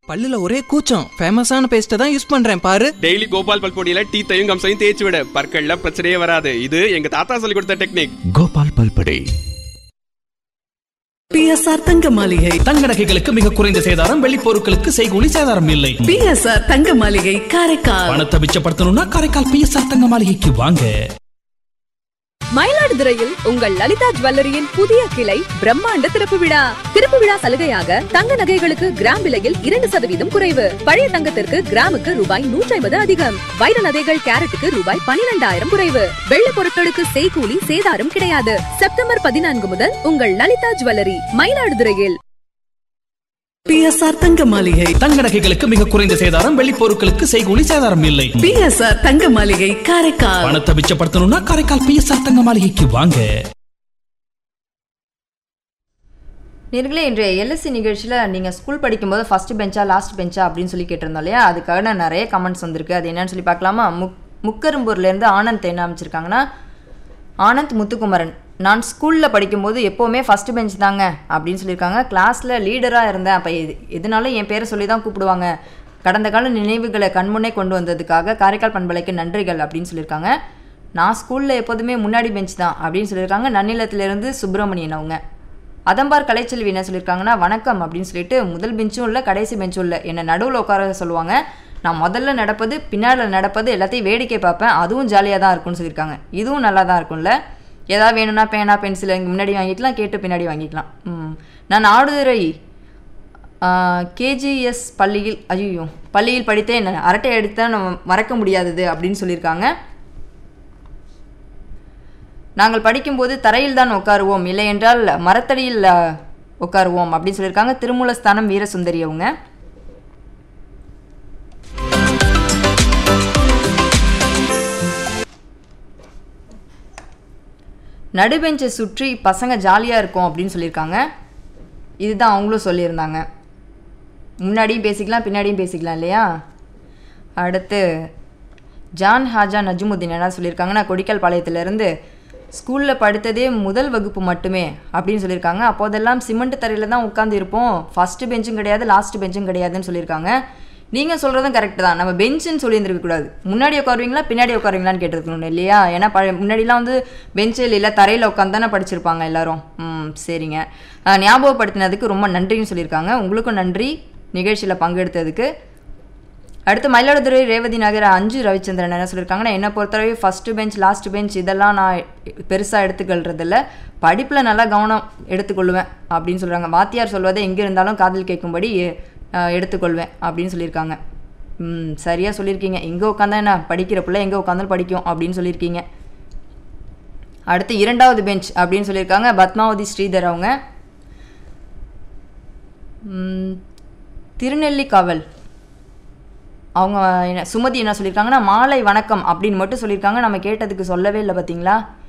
பல்லுல ஒரே கூச்சம் ஃபேமஸான பேஸ்ட்டை தான் யூஸ் பண்றேன் பாரு டெய்லி கோபால் பல்பொடியில டீத்தையும் கம்சையும் தேய்ச்சி விட பற்கள்ல பிரச்சனையே வராது இது எங்க தாத்தா சொல்லி கொடுத்த டெக்னிக் கோபால் பல்படை பிஎஸ்ஆர் தங்க மாளிகை தங்க நகைகளுக்கு மிக குறைந்த சேதாரம் வெள்ளி பொருட்களுக்கு செய்கூலி சேதாரம் இல்லை பிஎஸ்ஆர் தங்க மாளிகை காரைக்கால் பணத்தை மிச்சப்படுத்தணும்னா காரைக்கால் பிஎஸ்ஆர் தங்க மாளிகைக்கு வாங்க மயிலாடுதுறையில் உங்கள் லலிதா ஜுவல்லரியின் புதிய கிளை பிரம்மாண்ட திறப்பு விழா திறப்பு விழா சலுகையாக தங்க நகைகளுக்கு கிராம் விலையில் இரண்டு சதவீதம் குறைவு பழைய தங்கத்திற்கு கிராமுக்கு ரூபாய் நூற்றி ஐம்பது அதிகம் வைர நகைகள் கேரட்டுக்கு ரூபாய் பனிரெண்டாயிரம் குறைவு வெள்ளி பொருட்களுக்கு செய்கூலி சேதாரம் கிடையாது செப்டம்பர் பதினான்கு முதல் உங்கள் லலிதா ஜுவல்லரி மயிலாடுதுறையில் பிஎஸ்ஆர் தங்க மாளிகை தங்க நகைகளுக்கு மிக குறைந்த சேதாரம் வெள்ளி பொருட்களுக்கு செய்கூலி சேதாரம் இல்லை பிஎஸ்ஆர் தங்க மாளிகை காரைக்கால் பணத்தை மிச்சப்படுத்தணும்னா காரைக்கால் பிஎஸ்ஆர் தங்க மாளிகைக்கு வாங்க நேர்களே இன்றைய எல்எஸ்சி நிகழ்ச்சியில் நீங்கள் ஸ்கூல் படிக்கும்போது ஃபர்ஸ்ட் பெஞ்சா லாஸ்ட் பெஞ்சா அப்படின்னு சொல்லி கேட்டிருந்தோம் இல்லையா அதுக்காக நான் நிறைய கமெண்ட்ஸ் வந்திருக்கு அது என்னன்னு சொல்லி பார்க்கலாமா முக் முக்கரும்பூர்லேருந்து ஆனந்த் என்ன அமைச்சிருக்காங்கன்னா ஆனந்த் முத்துக்குமரன் நான் ஸ்கூலில் படிக்கும்போது எப்போவுமே ஃபஸ்ட்டு பெஞ்ச் தாங்க அப்படின்னு சொல்லியிருக்காங்க கிளாஸில் லீடராக இருந்தேன் அப்போ எது எதுனாலும் என் பேரை சொல்லி தான் கூப்பிடுவாங்க கடந்த கால நினைவுகளை கண்முன்னே கொண்டு வந்ததுக்காக காரைக்கால் பண்பலைக்கு நன்றிகள் அப்படின்னு சொல்லியிருக்காங்க நான் ஸ்கூலில் எப்போதுமே முன்னாடி பெஞ்ச் தான் அப்படின்னு சொல்லியிருக்காங்க நன்னிலத்திலிருந்து சுப்பிரமணியன் அவங்க அதம்பார் கலைச்செல்வி என்ன சொல்லியிருக்காங்கன்னா வணக்கம் அப்படின்னு சொல்லிட்டு முதல் பெஞ்சும் இல்லை கடைசி பெஞ்சும் இல்லை என்னை நடுவில் உட்கார சொல்லுவாங்க நான் முதல்ல நடப்பது பின்னால் நடப்பது எல்லாத்தையும் வேடிக்கை பார்ப்பேன் அதுவும் ஜாலியாக தான் இருக்கும்னு சொல்லியிருக்காங்க இதுவும் நல்லா தான் இருக்கும்ல ஏதாவது வேணும்னா பேனா பென்சில் இங்கே முன்னாடி வாங்கிக்கலாம் கேட்டு பின்னாடி வாங்கிக்கலாம் ம். நான் ஆடுதுறை கேஜிஎஸ் பள்ளியில் ஐயோ பள்ளியில் படித்தேன் அரட்டை அடித்தா நம்ம மறக்க முடியாதது அப்படின்னு சொல்லியிருக்காங்க நாங்கள் படிக்கும்போது தரையில் தான் உட்காருவோம் இல்லை என்றால் மரத்தடியில் அ, உட்காருவோம் அப்படின்னு சொல்லியிருக்காங்க திருமூலஸ்தானம் வீரசுந்தரி அவங்க நடுபெஞ்சை சுற்றி பசங்க ஜாலியாக இருக்கும் அப்படின்னு சொல்லியிருக்காங்க இதுதான் அவங்களும் சொல்லியிருந்தாங்க முன்னாடியும் பேசிக்கலாம் பின்னாடியும் பேசிக்கலாம் இல்லையா அடுத்து ஜான் ஹாஜா நஜ்முதீன் என்ன சொல்லியிருக்காங்கன்னா கொடிக்கல் பாளையத்திலேருந்து ஸ்கூலில் படித்ததே முதல் வகுப்பு மட்டுமே அப்படின்னு சொல்லியிருக்காங்க அப்போதெல்லாம் சிமெண்ட் தரையில் தான் உட்காந்து இருப்போம் ஃபஸ்ட்டு பெஞ்சும் கிடையாது லாஸ்ட் பெஞ்சும் கிடையாதுன்னு சொல்லியிருக்காங்க நீங்கள் சொல்கிறதும் கரெக்டு தான் நம்ம பெஞ்சுன்னு சொல்லியிருந்திருக்க கூடாது முன்னாடி உட்காருவீங்களா பின்னாடி உட்காருவீங்களான்னு கேட்டிருக்கணும் இல்லையா ஏன்னா ப முன்னாடிலாம் வந்து பெஞ்சில் இல்லை தரையில் உட்காந்து தானே படிச்சிருப்பாங்க எல்லாரும் ம் சரிங்க அஹ், ஞாபகப்படுத்தினதுக்கு ரொம்ப நன்றின்னு சொல்லியிருக்காங்க உங்களுக்கும் நன்றி நிகழ்ச்சியில் பங்கெடுத்ததுக்கு அடுத்து மயிலாடுதுறை ரேவதி நகர் அஞ்சு ரவிச்சந்திரன் என்ன சொல்லியிருக்காங்கன்னா என்னை பொறுத்தவரை ஃபஸ்ட்டு பெஞ்ச் லாஸ்ட் பெஞ்ச் இதெல்லாம் நான் பெருசாக எடுத்துக்கொள்றதில்ல படிப்பில் நல்லா கவனம் எடுத்துக்கொள்வேன் அப்படின்னு சொல்கிறாங்க வாத்தியார் சொல்வதை எங்கே இருந்தாலும் காதில் கேட்கும்படி அஹ், எடுத்துக்கொள்வேன் அப்படின்னு சொல்லியிருக்காங்க ம் சரியாக சொல்லியிருக்கீங்க எங்கே உட்காந்தா என்ன படிக்கிற பிள்ளை எங்கே உட்காந்தாலும் படிக்கும் அப்படின்னு சொல்லியிருக்கீங்க அடுத்து இரண்டாவது பெஞ்ச் அப்படின்னு சொல்லியிருக்காங்க பத்மாவதி ஸ்ரீதர் அவங்க ம், திருநெல்லிக்காவல் அவங்க என்ன சுமதி என்ன சொல்லியிருக்காங்கன்னா மாலை வணக்கம் அப்படின்னு மட்டும் சொல்லியிருக்காங்க நம்ம கேட்டதுக்கு சொல்லவே இல்லை பார்த்தீங்களா